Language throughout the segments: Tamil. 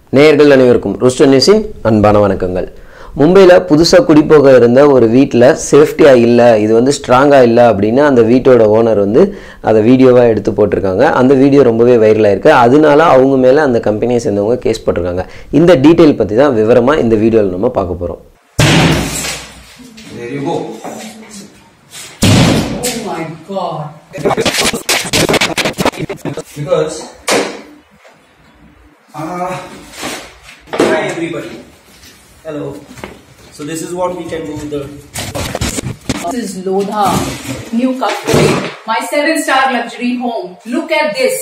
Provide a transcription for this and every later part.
நேயர்கள் அனைவருக்கும் ருஸ்டன் நியூஸின் அன்பான வணக்கங்கள் மும்பையில் புதுசாக குடிபோக இருந்த ஒரு வீட்டில் சேஃப்டியாக இல்லை இது வந்து ஸ்ட்ராங்காக இல்லை அப்படின்னு அந்த வீட்டோட ஓனர் வந்து அதை வீடியோவாக எடுத்து போட்டிருக்காங்க அந்த வீடியோ ரொம்பவே வைரலாக இருக்கு அதனால அவங்க மேலே அந்த கம்பெனியை சேர்ந்தவங்க கேஸ் போட்டிருக்காங்க இந்த டீட்டெயில் பற்றி தான் விவரமாக இந்த வீடியோவில் நம்ம பார்க்க போகிறோம் There you go. Oh my god. Because uh, hi everybody. Hello. So this is what we can do with the This is Lodha, new cafe, my seven star luxury home. Look at this.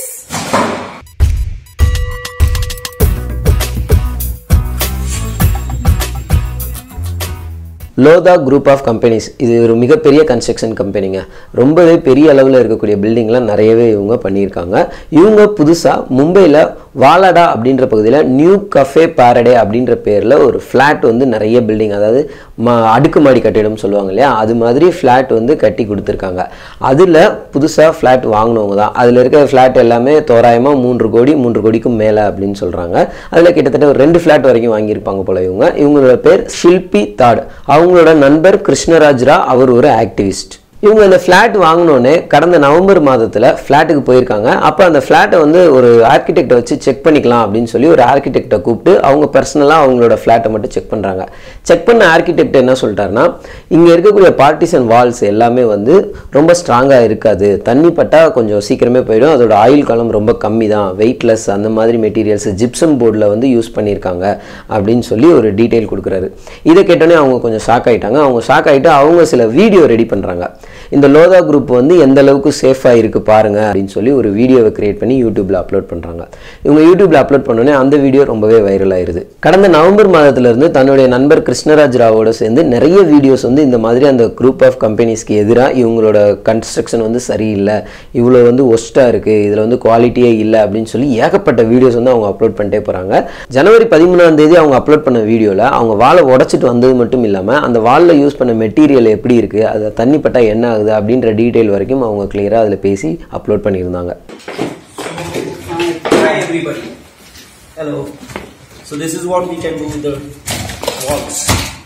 Lodha group of companies இது ஒரு மிகப்பெரிய கன்ஸ்ட்ரக்ஷன் கம்பெனிங்க ரொம்பவே பெரிய அளவில் இருக்கக்கூடிய பில்டிங்லாம் நிறையவே இவங்க பண்ணியிருக்காங்க இவங்க புதுசாக மும்பையில் வாலாடா அப்படின்ற பகுதியில் நியூ கஃபே பாரடே அப்படின்ற பேரில் ஒரு ஃப்ளாட் வந்து நிறைய பில்டிங் அதாவது ம அடுக்குமாடி கட்டிடம் சொல்லுவாங்க இல்லையா அது மாதிரி ஃப்ளாட் வந்து கட்டி கொடுத்துருக்காங்க அதில் புதுசாக ஃப்ளாட் வாங்கினவங்க தான் அதில் இருக்கிற ஃப்ளாட் எல்லாமே தோராயமாக மூன்று கோடி மூன்று கோடிக்கும் மேலே அப்படின்னு சொல்கிறாங்க அதில் கிட்டத்தட்ட ஒரு ரெண்டு ஃப்ளாட் வரைக்கும் வாங்கியிருப்பாங்க போல இவங்க இவங்களோட பேர் ஷில்பி தாட் அவங்களோட நண்பர் கிருஷ்ணராஜ் ரா அவர் ஒரு ஆக்டிவிஸ்ட் இவங்க இந்த ஃப்ளாட் வாங்கினோடனே கடந்த நவம்பர் மாதத்தில் ஃப்ளாட்டுக்கு போயிருக்காங்க அப்போ அந்த ஃப்ளாட்டை வந்து ஒரு ஆர்கிடெக்டை வச்சு செக் பண்ணிக்கலாம் அப்படின்னு சொல்லி ஒரு ஆர்கிடெக்டை கூப்பிட்டு அவங்க பர்சனலாக அவங்களோட ஃப்ளாட்டை மட்டும் செக் பண்ணுறாங்க செக் பண்ண ஆர்கிடெக்ட் என்ன சொல்லிட்டாருன்னா இங்கே இருக்கக்கூடிய பார்ட்டிசன் வால்ஸ் எல்லாமே வந்து ரொம்ப ஸ்ட்ராங்காக இருக்காது தண்ணி பட்டால் கொஞ்சம் சீக்கிரமே போயிடும் அதோட ஆயுள் காலம் ரொம்ப கம்மி தான் வெயிட்லெஸ் அந்த மாதிரி மெட்டீரியல்ஸ் ஜிப்சம் போர்டில் வந்து யூஸ் பண்ணியிருக்காங்க அப்படின்னு சொல்லி ஒரு டீட்டெயில் கொடுக்குறாரு இதை கேட்டோன்னே அவங்க கொஞ்சம் ஷாக் ஆகிட்டாங்க அவங்க ஷாக் ஆகிட்டு அவங்க சில வீடியோ ரெடி பண்ணுறாங்க இந்த லோதா குரூப் வந்து எந்த அளவுக்கு சேஃபாக இருக்குது பாருங்க அப்படின்னு சொல்லி ஒரு வீடியோவை கிரியேட் பண்ணி யூடியூப்பில் அப்லோட் பண்ணுறாங்க இவங்க யூடியூப்பில் அப்லோட் பண்ணோடனே அந்த வீடியோ ரொம்பவே வைரல் ஆயிருது கடந்த நவம்பர் மாதத்திலிருந்து தன்னுடைய நண்பர் கிருஷ்ணராஜ் ராவோட சேர்ந்து நிறைய வீடியோஸ் வந்து இந்த மாதிரி அந்த குரூப் ஆஃப் கம்பெனிஸ்க்கு எதிராக இவங்களோட கன்ஸ்ட்ரக்ஷன் வந்து சரியில்லை இவ்வளோ வந்து ஒஸ்ட்டாக இருக்குது இதில் வந்து குவாலிட்டியே இல்லை அப்படின்னு சொல்லி ஏகப்பட்ட வீடியோஸ் வந்து அவங்க அப்லோட் பண்ணிட்டே போகிறாங்க ஜனவரி பதிமூணாம் தேதி அவங்க அப்லோட் பண்ண வீடியோவில் அவங்க வாழை உடச்சிட்டு வந்தது மட்டும் இல்லாமல் அந்த வாலில் யூஸ் பண்ண மெட்டீரியல் எப்படி இருக்குது அதை தண்ணி பட்டா என்ன ஆகுது அப்படின்ற டீட்டெயில் வரைக்கும் அவங்க கிளியராக அதில் பேசி அப்லோட் பண்ணியிருந்தாங்க hi everybody. Hello. So this is what we can do with the walls.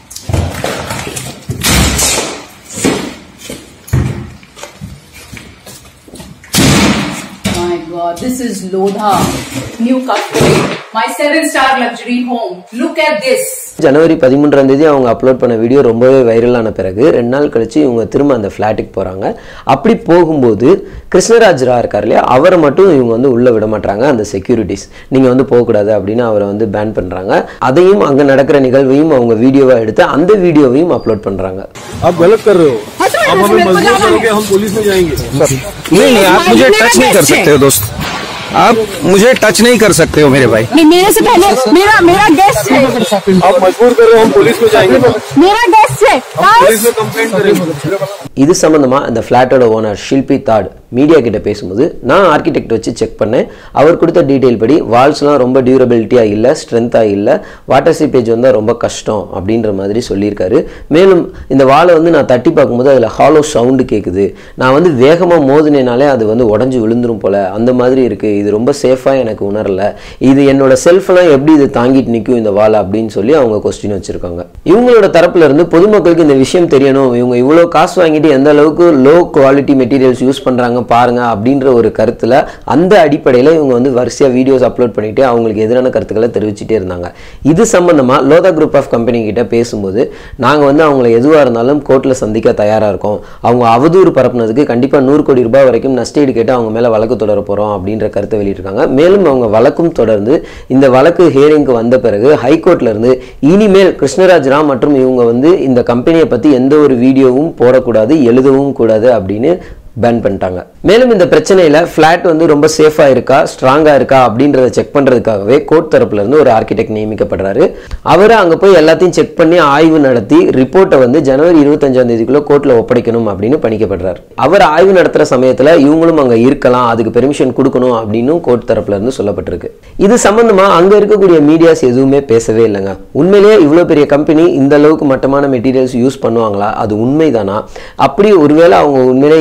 My god, this is Lodha, new cafe, my seven star luxury home. Look at this. ஜனவரி பதிமூன்றாம் தேதி அவங்க அப்லோட் பண்ண வீடியோ ரொம்பவே வைரலான பிறகு ரெண்டு நாள் கழிச்சு இவங்க திரும்ப அந்த ஃப்ளாட்டுக்கு போகிறாங்க அப்படி போகும்போது கிருஷ்ணராஜ் ரா இருக்கார் இல்லையா அவரை மட்டும் இவங்க வந்து உள்ளே விட மாட்டாங்க அந்த செக்யூரிட்டிஸ் நீங்கள் வந்து போகக்கூடாது அப்படின்னு அவரை வந்து பேன் பண்ணுறாங்க அதையும் அங்கே நடக்கிற நிகழ்வையும் அவங்க வீடியோவாக எடுத்து அந்த வீடியோவையும் அப்லோட் பண்ணுறாங்க आप गलत कर रहे हो आप हमें मजबूर करोगे हम पुलिस में जाएंगे नहीं नहीं आप मुझे टच नहीं कर सकते हो दोस्त आप मुझे टच नहीं कर सकते हो मेरे भाई नहीं, मेरे से पहले मेरा मेरा गेस्ट है आप मजबूर कर रहे हो हम पुलिस में जाएंगे मेरा गेस्ट है हम पुलिस में कंप्लेंट करेंगे இது சம்மந்தமாக இந்த ஃப்ளாட்டோட ஓனர் ஷில்பி தாட் மீடியா கிட்ட பேசும்போது நான் ஆர்கிடெக்ட் வச்சு செக் பண்ணேன் அவர் கொடுத்த டீட்டெயில் படி வால்ஸ்லாம் ரொம்ப டியூரபிலிட்டியாக இல்லை ஸ்ட்ரென்த்தாக இல்லை வாட்டர் சீப்பேஜ் வந்தால் ரொம்ப கஷ்டம் அப்படின்ற மாதிரி சொல்லியிருக்காரு மேலும் இந்த வாலை வந்து நான் தட்டி பார்க்கும்போது அதில் ஹாலோ சவுண்டு கேட்குது நான் வந்து வேகமாக மோதினேனாலே அது வந்து உடஞ்சி விழுந்துரும் போல அந்த மாதிரி இருக்குது இது ரொம்ப சேஃபாக எனக்கு உணரல இது என்னோட செல்ஃபெல்லாம் எப்படி இது தாங்கிட்டு நிற்கும் இந்த வால் அப்படின்னு சொல்லி அவங்க கொஸ்டின் வச்சுருக்காங்க இவங்களோட தரப்புல இருந்து பொதுமக்களுக்கு இந்த விஷயம் தெரியணும் இவங்க இவ்வளோ காசு வாங்கிட்டு எந்த அளவுக்கு லோ குவாலிட்டி மெட்டீரியல்ஸ் யூஸ் பண்ணுறாங்க பாருங்க அப்படின்ற ஒரு கருத்தில் அந்த அடிப்படையில் இவங்க வந்து வரிசையாக வீடியோஸ் அப்லோட் பண்ணிட்டு அவங்களுக்கு எதிரான கருத்துக்களை தெரிவிச்சுட்டே இருந்தாங்க இது சம்பந்தமாக லோதா குரூப் ஆஃப் கம்பெனி கிட்ட பேசும்போது நாங்கள் வந்து அவங்கள எதுவாக இருந்தாலும் கோர்ட்டில் சந்திக்க தயாராக இருக்கோம் அவங்க அவதூறு பரப்புனதுக்கு கண்டிப்பாக நூறு கோடி ரூபாய் வரைக்கும் நஷ்டஈடு கேட்டு அவங்க மேலே வழக்கு தொடர போகிறோம் அப்படின்ற கருத்தை வெளியிட்டிருக்காங்க மேலும் அவங்க வழக்கும் தொடர்ந்து இந்த வழக்கு ஹியரிங்க்கு வந்த பிறகு ஹைகோர்ட்ல இருந்து இனிமேல் கிருஷ்ணராஜ் ராம் மற்றும் இவங்க வந்து இந்த கம்பெனியை பற்றி எந்த ஒரு வீடியோவும் போடக்கூடாது எழுதவும் கூடாது அப்படின்னு பேன் பண்ணிட்டாங்க மேலும் இந்த பிரச்சனையில ஃபிளாட் வந்து ரொம்ப சேஃபா இருக்கா ஸ்ட்ராங்கா இருக்கா அப்படின்றத செக் பண்றதுக்காகவே கோர்ட் தரப்புல இருந்து ஒரு ஆர்கிடெக்ட் நியமிக்கப்படுறாரு அவர் அங்க போய் எல்லாத்தையும் செக் பண்ணி ஆய்வு நடத்தி ரிப்போர்ட்டை வந்து ஜனவரி இருபத்தஞ்சாம் தேதிக்குள்ள கோர்ட்ல ஒப்படைக்கணும் அப்படின்னு பணிக்கப்படுறாரு அவர் ஆய்வு நடத்துற சமயத்துல இவங்களும் அங்க இருக்கலாம் அதுக்கு பெர்மிஷன் கொடுக்கணும் அப்படின்னு கோர்ட் தரப்புல இருந்து சொல்லப்பட்டிருக்கு இது சம்பந்தமா அங்க இருக்கக்கூடிய மீடியாஸ் எதுவுமே பேசவே இல்லைங்க உண்மையிலேயே இவ்வளவு பெரிய கம்பெனி இந்த அளவுக்கு மட்டமான மெட்டீரியல்ஸ் யூஸ் பண்ணுவாங்களா அது உண்மைதானா அப்படி ஒருவேளை அவங்க உண்மையிலேயே ஏமாத்துற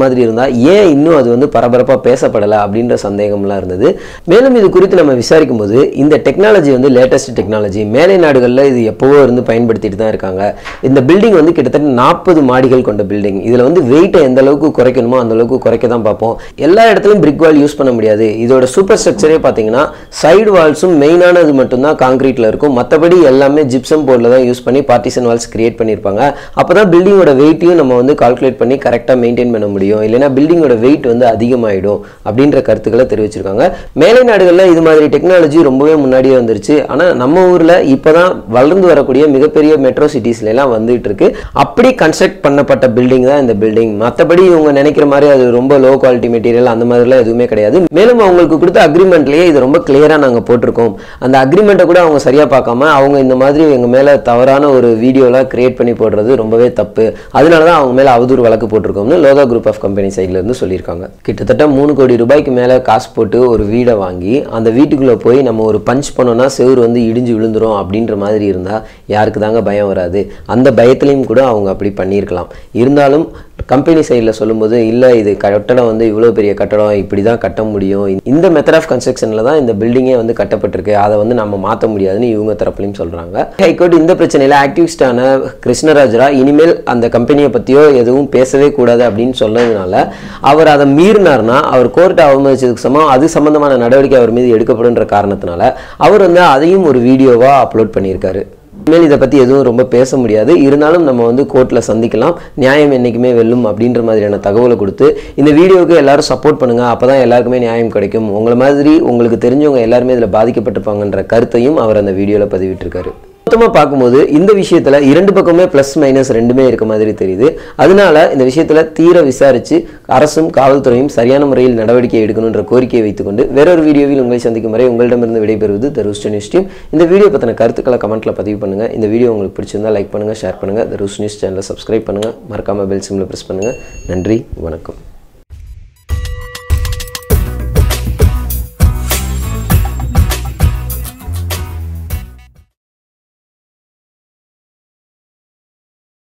மாதிரி இருந்தால் ஏன் இன்னும் அது வந்து பரபரப்பாக பேசப்படலை அப்படின்ற சந்தேகம்லாம் இருந்தது மேலும் இது குறித்து நம்ம விசாரிக்கும் போது இந்த டெக்னாலஜி வந்து லேட்டஸ்ட் டெக்னாலஜி மேலை நாடுகளில் இது எப்போவோ இருந்து பயன்படுத்திட்டு தான் இருக்காங்க இந்த பில்டிங் வந்து கிட்டத்தட்ட நாற்பது மாடிகள் கொண்ட பில்டிங் இதில் வந்து வெயிட்டை எந்த அளவுக்கு குறைக்கணுமோ அந்த அளவுக்கு குறைக்க தான் பார்ப்போம் எல்லா இடத்துலையும் பிரிக் வால் யூஸ் பண்ண முடியாது இதோட சூப்பர் ஸ்ட்ரக்சரே பார்த்தீங்கன்னா சைடு வால்ஸும் மெயினானது மட்டும்தான் காங்கிரீட்டில் இருக்கும் மற்றபடி எல்லாமே ஜிப்சம் போர்டில் தான் யூஸ் பண்ணி பார்ட்டிஷன் வால்ஸ் கிரியேட் பண்ணியிருப்பாங்க அப்போ தான் பில்டிங்கோட வெயிட்டையும் நம்ம வந்து கால்குலேட் பண்ணி கரெக்டாக மெயின்டைன் பண்ண முடியும் இல்லைன்னா பில்டிங்கோட வெயிட் வந்து அதிகமாகிடும் அப்படின்ற கருத்துக்களை தெரிவிச்சிருக்காங்க மேலை நாடுகளில் இது மாதிரி டெக்னாலஜி ரொம்பவே முன்னாடியே வந்துருச்சு ஆனால் நம்ம ஊரில் இப்போ தான் வளர்ந்து வரக்கூடிய மிகப்பெரிய மெட்ரோ சிட்டிஸ்ல எல்லாம் வந்துட்டு இருக்கு அப்படி கன்ஸ்ட்ரக்ட் பண்ணப்பட்ட பில்டிங் தான் இந்த பில்டிங் மற்றபடி இவங்க நினைக்கிற மாதிரி அது ரொம்ப லோ குவாலிட்டி மெட்டீரியல் அந்த மாதிரிலாம் எதுவுமே கிடையாது மேலும் அவங்களுக்கு கொடுத்த அக்ரிமெண்ட்லேயே இது ரொம்ப கிளியராக நாங்கள் போட்டிருக்கோம் அந்த அக்ரிமெண்ட்டை கூட அவங்க சரியாக பார்க்காம அவங்க இந்த மாதிரி எங்கள் மேலே தவறான ஒரு வீடியோலாம் கிரியேட் பண்ணி போடுறது ரொம்பவே தப்பு அதனால தான் அவங்க மேலே அவதூறு வழக்கு போட்டிருக்கோம்னு லோதா குரூப் ஆஃப் கம்பெனி சைட்ல இருந்து சொல்லியிருக்காங்க கிட்டத்தட்ட மூணு கோடி ரூபாய்க்கு மேலே காசு போட்டு ஒரு வீடை வாங்கி அந்த வீட்டுக்குள்ளே போய் நம்ம ஒரு பஞ்ச் பண்ணோம்னா செவுரு வந்து இடிஞ்சு விழுந்துரும் அப்படின்ற மாதிரி இருந்தால் யாருக்கு தாங்க பயம் வராது அந்த பயத்துலையும் கூட அவங்க அப்படி பண்ணியிருக்கலாம் இருந்தாலும் கம்பெனி சைடில் சொல்லும்போது இல்லை இது கட்டடம் வந்து இவ்வளோ பெரிய கட்டடம் இப்படி தான் கட்ட முடியும் இந்த மெத்தட் ஆஃப் கன்ஸ்ட்ரக்ஷனில் தான் இந்த பில்டிங்கே வந்து கட்டப்பட்டிருக்கு அதை வந்து நம்ம மாற்ற முடியாதுன்னு இவங்க தரப்புலையும் சொல்கிறாங்க ஹைகோர்ட் இந்த பிரச்சனையில் ஆக்டிவிஸ்டான கிருஷ்ணராஜரா இனிமேல் அந்த கம்பெனியை பற்றியோ எதுவும் பேசவே கூடாது அப்படின்னு சொன்னதுனால அவர் அதை மீறினார்னா அவர் கோர்ட்டை அவமதிச்சதுக்கு சமம் அது சம்பந்தமான நடவடிக்கை அவர் மீது எடுக்கப்படுன்ற காரணத்தினால அவர் வந்து அதையும் ஒரு வீடியோவாக அப்லோட் பண்ணியிருக்காரு இனிமேல் இதை பற்றி எதுவும் ரொம்ப பேச முடியாது இருந்தாலும் நம்ம வந்து கோர்ட்டில் சந்திக்கலாம் நியாயம் என்றைக்குமே வெல்லும் அப்படின்ற மாதிரியான தகவலை கொடுத்து இந்த வீடியோவுக்கு எல்லாரும் சப்போர்ட் பண்ணுங்கள் அப்போ தான் எல்லாருக்குமே நியாயம் கிடைக்கும் உங்களை மாதிரி உங்களுக்கு தெரிஞ்சவங்க எல்லாருமே இதில் பாதிக்கப்பட்டிருப்பாங்கன்ற கருத்தையும் அவர் அந்த வீடியோவில் பதிவிட்டிருக்காரு மொத்தமாக பார்க்கும்போது இந்த விஷயத்தில் இரண்டு பக்கமே ப்ளஸ் மைனஸ் ரெண்டுமே இருக்க மாதிரி தெரியுது அதனால இந்த விஷயத்தில் தீர விசாரித்து அரசும் காவல்துறையும் சரியான முறையில் நடவடிக்கை எடுக்கணுன்ற கோரிக்கையை வைத்துக்கொண்டு வேறொரு வீடியோவில் உங்களை சந்திக்கும் வரை உங்களிடமிருந்து விடைபெறுவது த ரூஸ்ட் நியூஸ் டீம் இந்த வீடியோ பற்றின கருத்துக்களை கமெண்ட்டில் பதிவு பண்ணுங்கள் இந்த வீடியோ உங்களுக்கு பிடிச்சிருந்தா லைக் பண்ணுங்கள் ஷேர் பண்ணுங்கள் த ரூஸ் நியூஸ் சேனலை சப்ஸ்கிரைப் பண்ணுங்கள் மறக்காமல் பெல் சிம்மில் ப்ரெஸ் பண்ணுங்கள் நன்றி வணக்கம்